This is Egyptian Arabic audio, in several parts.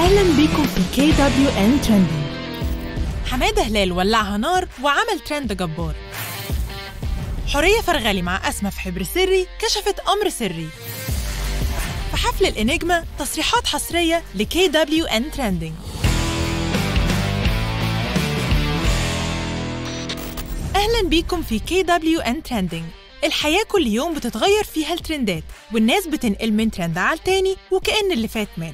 أهلا بيكم في كي دبليو ان ترندنج حمادة هلال ولعها نار وعمل ترند جبار حورية فرغلي مع أسمى في حبر سري كشفت أمر سري في حفل الإنجما تصريحات حصرية لكي دبليو ان ترندنج أهلا بيكم في كي دبليو ان ترندنج الحياة كل يوم بتتغير فيها الترندات والناس بتنقل من ترند على التاني وكأن اللي فات مات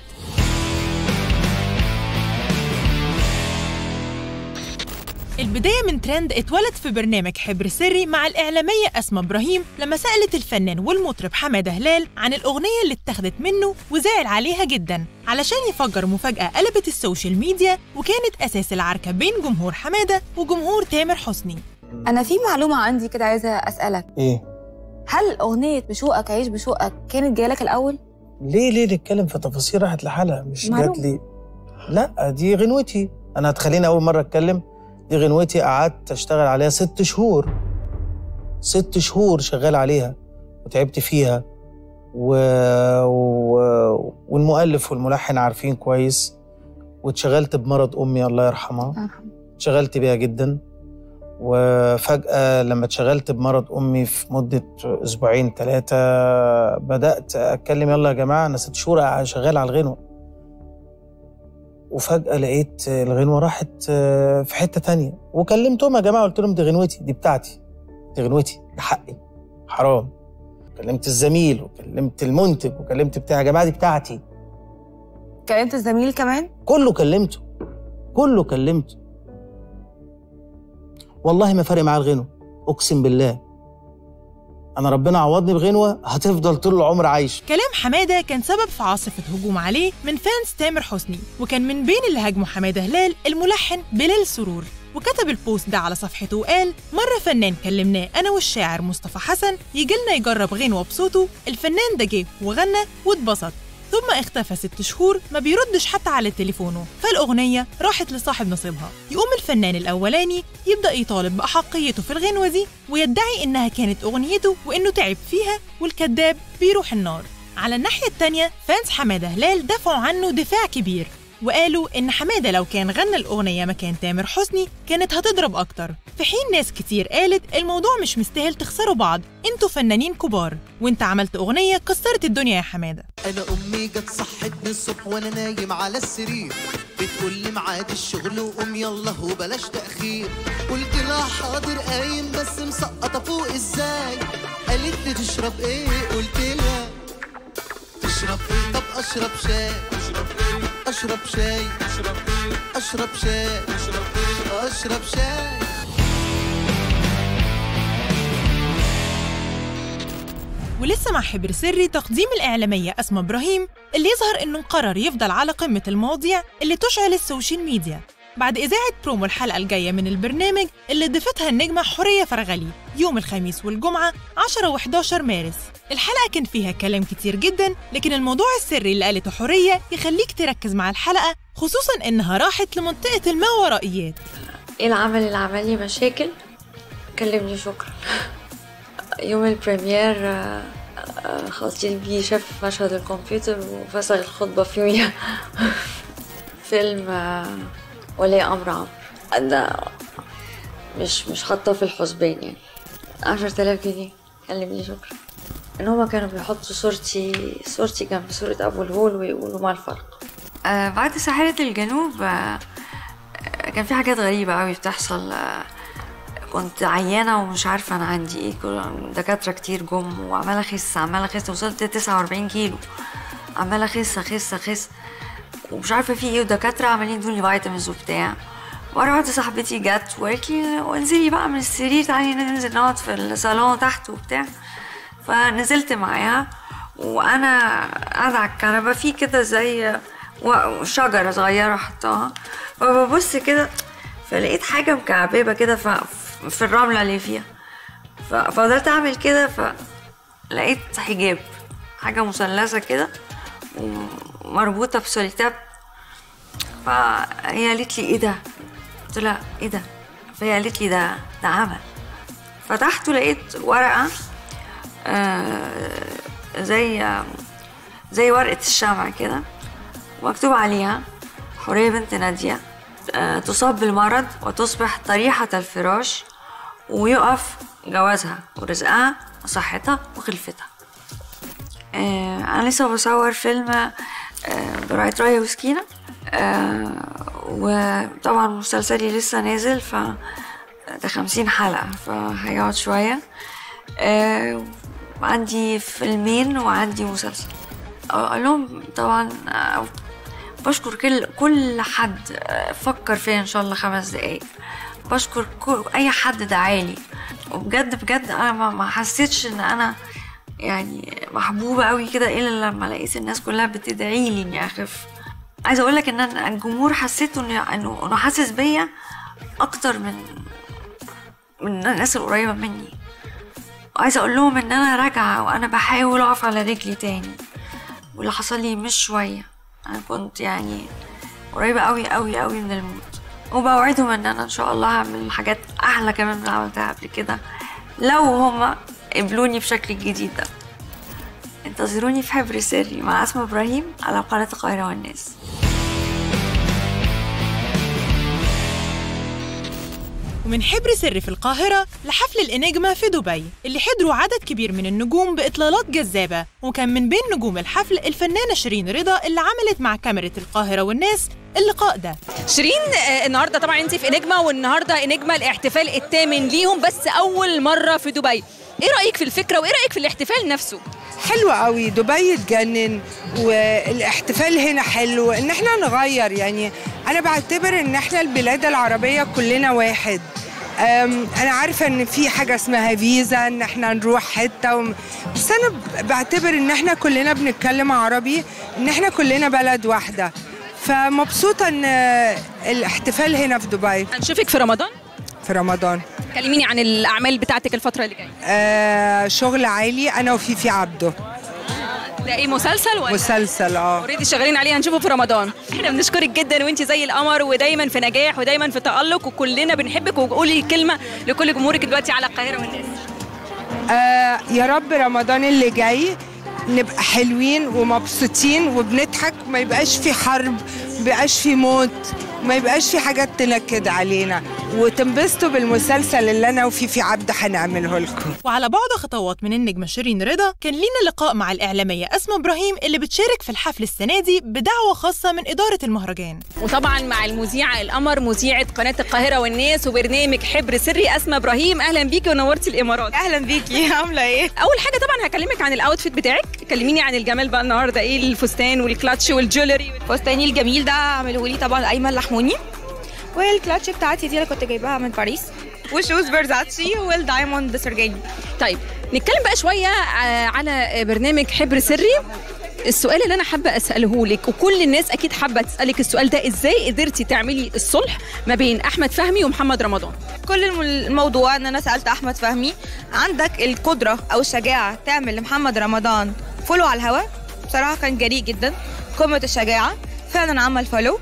البداية من ترند اتولد في برنامج حبر سري مع الإعلامية أسماء إبراهيم لما سألت الفنان والمطرب حمادة هلال عن الأغنية اللي اتخذت منه وزعل عليها جدا علشان يفجر مفاجأة قلبت السوشيال ميديا وكانت أساس العركة بين جمهور حمادة وجمهور تامر حسني أنا في معلومة عندي كده عايزة أسألك ايه هل أغنية بشوقك عيش بشوقك كانت جاية لك الأول؟ ليه ليه نتكلم في تفاصيل راحت لحالها مش معلوم. جات لي لا دي غنوتي انا هتخليني اول مره اتكلم دي غنوتي قعدت اشتغل عليها ست شهور ست شهور شغال عليها وتعبت فيها و... و... والمؤلف والملحن عارفين كويس واتشغلت بمرض امي الله يرحمها اتشغلت بيها جدا وفجأة لما اتشغلت بمرض أمي في مدة أسبوعين ثلاثة بدأت أتكلم يلا يا جماعة أنا ست شهور شغال على الغنوة وفجأة لقيت الغنوة راحت في حتة تانية وكلمتهم يا جماعة قلت لهم دي غنوتي دي بتاعتي دي غنوتي ده حقي حرام كلمت الزميل وكلمت المنتج وكلمت بتاع يا جماعة دي بتاعتي كلمت الزميل كمان؟ كله كلمته كله كلمته والله ما فارق معاه الغنوة اقسم بالله انا ربنا عوضني بغنوه هتفضل طول العمر عايشه كلام حمادة كان سبب في عاصفة هجوم عليه من فانس تامر حسني وكان من بين اللي هاجموا حمادة هلال الملحن بلال سرور وكتب البوست ده على صفحته وقال مرة فنان كلمناه أنا والشاعر مصطفى حسن يجيلنا يجرب غنوة بصوته الفنان ده جه وغنى واتبسط ثم اختفى ست شهور ما بيردش حتى على تليفونه فالأغنية راحت لصاحب نصيبها يقوم الفنان الأولاني يبدأ يطالب بأحقيته في الغنوة دي ويدعي إنها كانت أغنيته وإنه تعب فيها والكذاب بيروح النار على الناحية التانية فانس حمادة هلال دفعوا عنه دفاع كبير وقالوا إن حمادة لو كان غنى الأغنية مكان تامر حسني كانت هتضرب أكتر في حين ناس كتير قالت الموضوع مش مستاهل تخسروا بعض انتوا فنانين كبار وانت عملت أغنية كسرت الدنيا يا حمادة انا امي جت صحتني الصبح وانا نايم على السرير بتقول لي ميعاد الشغل وقوم يلا وبلاش تاخير قلت لها حاضر قايم بس مسقطه فوق ازاي قالت لي تشرب ايه قلت لها تشرب ايه طب اشرب شاي اشرب ايه اشرب شاي اشرب ايه اشرب شاي اشرب ايه اشرب شاي ولسه مع حبر سري تقديم الإعلامية أسماء إبراهيم اللي يظهر إنه قرر يفضل على قمة المواضيع اللي تشعل السوشيال ميديا بعد إذاعة برومو الحلقة الجاية من البرنامج اللي ضيفتها النجمة حورية فرغلي يوم الخميس والجمعة 10 و11 مارس الحلقة كان فيها كلام كتير جدا لكن الموضوع السري اللي قالته حورية يخليك تركز مع الحلقة خصوصا إنها راحت لمنطقة الماورائيات ايه العمل اللي عمل لي مشاكل كلمني شكرا يوم البريمير آه، آه، خطيب بيه شاف مشهد الكمبيوتر وفسغ الخطبة في يوميها فيلم آه، ولي أمر عمرو ده مش مش حاطة في الحسبان يعني عشرة آلاف جنيه كلمني شكرا ان هما كانوا بيحطوا صورتي صورتي جنب صورة ابو الهول ويقولوا ما الفرق آه بعد ساحرة الجنوب آه كان في حاجات غريبة قوي بتحصل آه، كنت عيانة ومش عارفة أنا عندي إيه كل- دكاترة كتير جم وعمالة أخس عمالة أخس وصلت تسعة وأربعين كيلو عمالة أخس أخس أخس ومش عارفة في إيه ودكاترة عمالين يدوني فيتامينز وبتاع مرة واحدة صاحبتي جت وقالت لي انزلي بقى من السرير تعالي ننزل نقعد في الصالون تحت وبتاع فنزلت معاها وانا قاعده على الكنبه في كده زي و- شجره صغيره حطاها فببص كده فلقيت حاجه مكعببه كده ف- في الرمله اللي فيها ف- ففضلت اعمل كده فلقيت حجاب حاجه مثلثه كده ومربوطه بسوليتاب فهي قالت لي ايه ده قلت لها ايه ده فهي قالت لي ده ده عمل فتحته لقيت ورقه آه، زي زي ورقة الشمع كده مكتوب عليها حورية بنت نادية آه، تصاب بالمرض وتصبح طريحة الفراش ويقف جوازها ورزقها وصحتها وخلفتها آه، أنا لسه بصور فيلم آه، براية راية وسكينة آه، وطبعا مسلسلي لسه نازل ف ده خمسين حلقة فهيقعد شوية آه، عندي فيلمين وعندي مسلسل أقول لهم طبعا آه، بشكر كل كل حد آه، فكر فيا ان شاء الله خمس دقايق بشكر كل اي حد دعالي وبجد بجد انا ما ما حسيتش ان انا يعني محبوبه قوي كده الا لما لقيت الناس كلها بتدعي لي اني اخف عايزه اقول لك ان أنا الجمهور حسيته انه انه انه حاسس بيا اكتر من من الناس القريبه مني وعايزه اقول لهم ان انا راجعه وانا بحاول اقف على رجلي تاني واللي حصل لي مش شويه انا كنت يعني قريبه قوي قوي قوي من الموت وبوعدهم ان انا ان شاء الله هعمل حاجات احلى كمان من اللي عملتها قبل كده لو هما قبلوني بشكل الجديد ده انتظروني في حبر سري مع اسماء ابراهيم على قناه القاهره والناس ومن حبر سر في القاهرة لحفل الإنجما في دبي اللي حضروا عدد كبير من النجوم بإطلالات جذابة وكان من بين نجوم الحفل الفنانة شيرين رضا اللي عملت مع كاميرا القاهرة والناس اللقاء ده شيرين آه، النهارده طبعا انت في انجما والنهارده انجما الاحتفال الثامن ليهم بس اول مره في دبي ايه رايك في الفكره وايه رايك في الاحتفال نفسه حلوة قوي دبي تجنن والاحتفال هنا حلو ان احنا نغير يعني انا بعتبر ان احنا البلاد العربية كلنا واحد أم، انا عارفة ان في حاجة اسمها فيزا ان احنا نروح حتة وم... بس انا ب- بعتبر ان احنا كلنا بنتكلم عربي ان احنا كلنا بلد واحدة فمبسوطة ان الاحتفال هنا في دبي هنشوفك في رمضان في رمضان كلميني عن الاعمال بتاعتك الفتره اللي جايه آه شغل عالي انا وفيفي عبده ده ايه مسلسل ولا مسلسل اه اوريدي شغالين عليه هنشوفه في رمضان احنا بنشكرك جدا وانت زي القمر ودايما في نجاح ودايما في تالق وكلنا بنحبك وقولي كلمه لكل جمهورك دلوقتي على القاهره والناس آه يا رب رمضان اللي جاي نبقى حلوين ومبسوطين وبنضحك وما يبقاش في حرب ما يبقاش في موت ما يبقاش في حاجات تنكد علينا وتنبسطوا بالمسلسل اللي انا وفيفي عبده هنعمله لكم وعلى بعد خطوات من النجمة شيرين رضا كان لينا لقاء مع الإعلامية أسماء إبراهيم اللي بتشارك في الحفل السنة دي بدعوة خاصة من إدارة المهرجان وطبعا مع المذيعه القمر مذيعه قناه القاهره والناس وبرنامج حبر سري اسماء ابراهيم اهلا بيكي ونورتي الامارات اهلا بيكي عامله ايه اول حاجه طبعا هكلمك عن الاوتفيت بتاعك كلميني عن الجمال بقى النهارده ايه الفستان والكلاتش والجولري فستاني الجميل ده عمله لي طبعا ايمن لحموني والكلاتش بتاعتي دي اللي كنت جايباها من باريس وشوز فيرزاتشي والدايموند سرجاني طيب نتكلم بقى شويه آه، على برنامج حبر سري السؤال اللي انا حابه اساله لك وكل الناس اكيد حابه تسالك السؤال ده ازاي قدرتي تعملي الصلح ما بين احمد فهمي ومحمد رمضان كل الم- الموضوع ان انا سالت احمد فهمي عندك القدره او الشجاعه تعمل لمحمد رمضان فولو على الهوا بصراحه كان جريء جدا قمه الشجاعه فعلا عمل فولو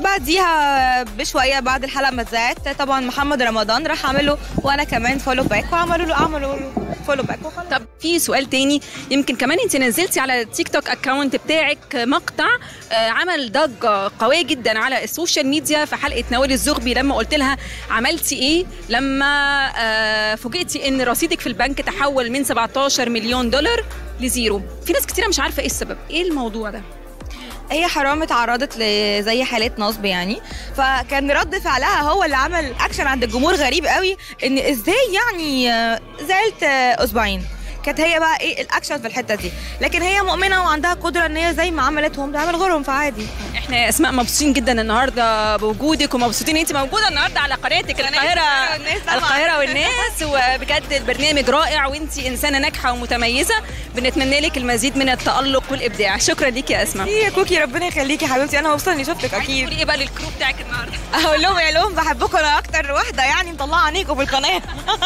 بعديها بشويه بعد الحلقه ما اتذاعت طبعا محمد رمضان راح عامل له وانا كمان فولو باك وعملوا له عملوا له فولو باك وخلاص طب في سؤال تاني يمكن كمان انت نزلتي على التيك توك اكونت بتاعك مقطع آه، عمل ضجه قويه جدا على السوشيال ميديا في حلقه نوال الزغبي لما قلت لها عملتي ايه لما آه، فوجئتي ان رصيدك في البنك تحول من 17 مليون دولار لزيرو في ناس كتيره مش عارفه ايه السبب ايه الموضوع ده هي حرام اتعرضت لزي حالات نصب يعني فكان رد فعلها هو اللي عمل اكشن عند الجمهور غريب قوي ان ازاي يعني آه، زعلت آه، اسبوعين كانت هي بقى ايه الاكشن في الحته دي لكن هي مؤمنه وعندها قدره ان هي زي ما عملتهم تعمل غيرهم فعادي احنا يا اسماء مبسوطين جدا النهارده بوجودك ومبسوطين ان انت موجوده النهارده على قناتك القاهره والناس طبعاً. القاهره والناس وبجد البرنامج رائع وانت انسانه ناجحه ومتميزه بنتمنى لك المزيد من التالق والابداع شكرا ليك يا اسماء يا كوكي ربنا يخليكي يا حبيبتي انا مبسوطه اني شفتك عايزة اكيد تقولي ايه بقى للكرو بتاعك النهارده اقول لهم يا لهم بحبكم انا اكتر واحده يعني مطلعه عينيكم في القناه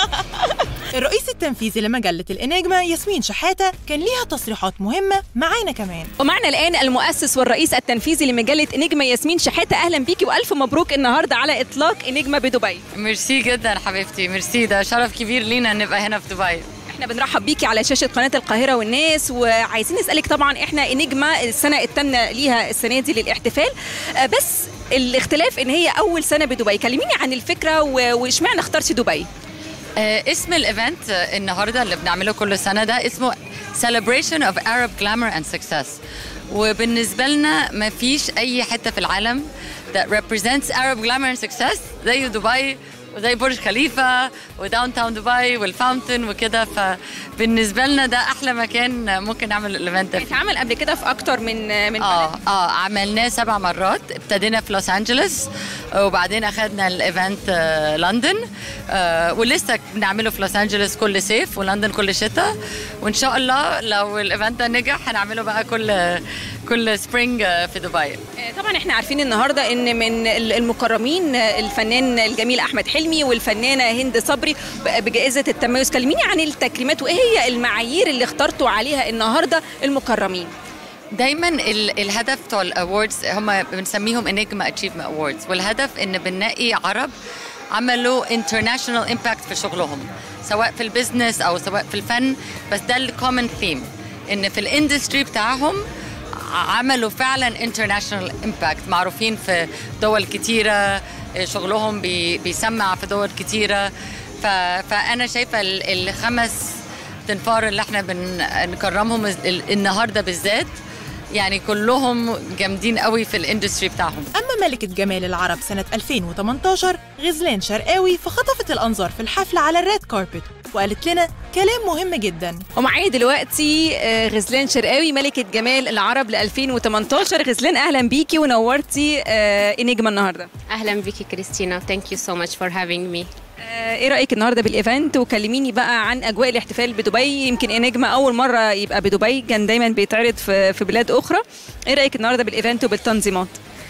الرئيس التنفيذي لمجلة الإنجما ياسمين شحاتة كان ليها تصريحات مهمة معانا كمان ومعنا الان المؤسس والرئيس التنفيذي لمجله انجما ياسمين شحاته اهلا بيكي والف مبروك النهارده على اطلاق انجما بدبي ميرسي جدا حبيبتي ميرسي ده شرف كبير لينا نبقى هنا في دبي احنا بنرحب بيكي على شاشه قناه القاهره والناس وعايزين نسالك طبعا احنا انجما السنه الثامنه ليها السنه دي للاحتفال آه، بس الاختلاف ان هي اول سنه بدبي كلميني عن الفكره و- واشمعنى اخترتي دبي آه، اسم الايفنت آه، النهارده اللي بنعمله كل سنه ده اسمه Celebration of Arab Glamour and Success وبالنسبه لنا ما فيش اي حته في العالم that represents Arab Glamour and Success زي دبي وزي برج خليفه وداون تاون دبي والفاونتن وكده فبالنسبه لنا ده احلى مكان ممكن نعمل الايفنت ده فيه اتعمل قبل كده في اكتر من من اه اه عملناه سبع مرات ابتدينا في لوس انجلوس وبعدين اخذنا الايفنت آه لندن آه ولسه بنعمله في لوس انجلوس كل صيف ولندن كل شتاء وان شاء الله لو الايفنت ده نجح هنعمله بقى كل كل سبرينج في دبي آه، طبعا احنا عارفين النهارده ان من ال- المكرمين آه، الفنان الجميل احمد حلمي والفنانه هند صبري ب- بجائزه التميز كلميني عن التكريمات وايه هي المعايير اللي اخترتوا عليها النهارده المكرمين دايما ال- الهدف بتوع الاووردز هم بنسميهم انجما اتشيفمنت اووردز والهدف ان بنلاقي عرب عملوا انترناشونال امباكت في شغلهم سواء في البيزنس او سواء في الفن بس ده الكومن ثيم ان في الاندستري بتاعهم عملوا فعلا انترناشونال امباكت معروفين في دول كتيره شغلهم بي بيسمع في دول كتيره ف فانا شايفه ال- الخمس تنفار اللي احنا بنكرمهم ال- النهارده بالذات يعني كلهم جامدين قوي في الاندستري بتاعهم أما ملكة جمال العرب سنة 2018 غزلان شرقاوي فخطفت الأنظار في الحفلة على الريد كاربت وقالت لنا كلام مهم جدا ومعايا دلوقتي آه، غزلان شرقاوي ملكه جمال العرب ل 2018 غزلان اهلا بيكي ونورتي آه، انجما النهارده اهلا بيكي كريستينا ثانك يو سو ماتش فور هافينج مي آه، ايه رايك النهارده بالايفنت وكلميني بقى عن اجواء الاحتفال بدبي يمكن انجما اول مره يبقى بدبي كان دايما بيتعرض في في بلاد اخرى ايه رايك النهارده بالايفنت وبالتنظيمات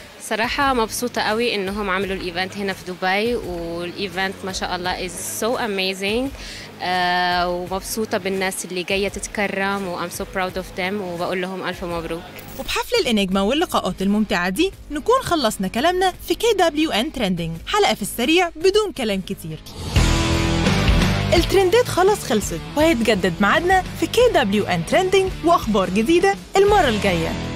صراحة مبسوطة قوي انهم عملوا الايفنت هنا في دبي والايفنت ما شاء الله is so amazing آه ومبسوطة بالناس اللي جاية تتكرم و I'm so proud of them وبقول لهم ألف مبروك وبحفل الإنجما واللقاءات الممتعة دي نكون خلصنا كلامنا في كي دبليو ان ترندنج حلقة في السريع بدون كلام كتير الترندات خلاص خلصت وهيتجدد ميعادنا في كي دبليو ان ترندنج واخبار جديده المره الجايه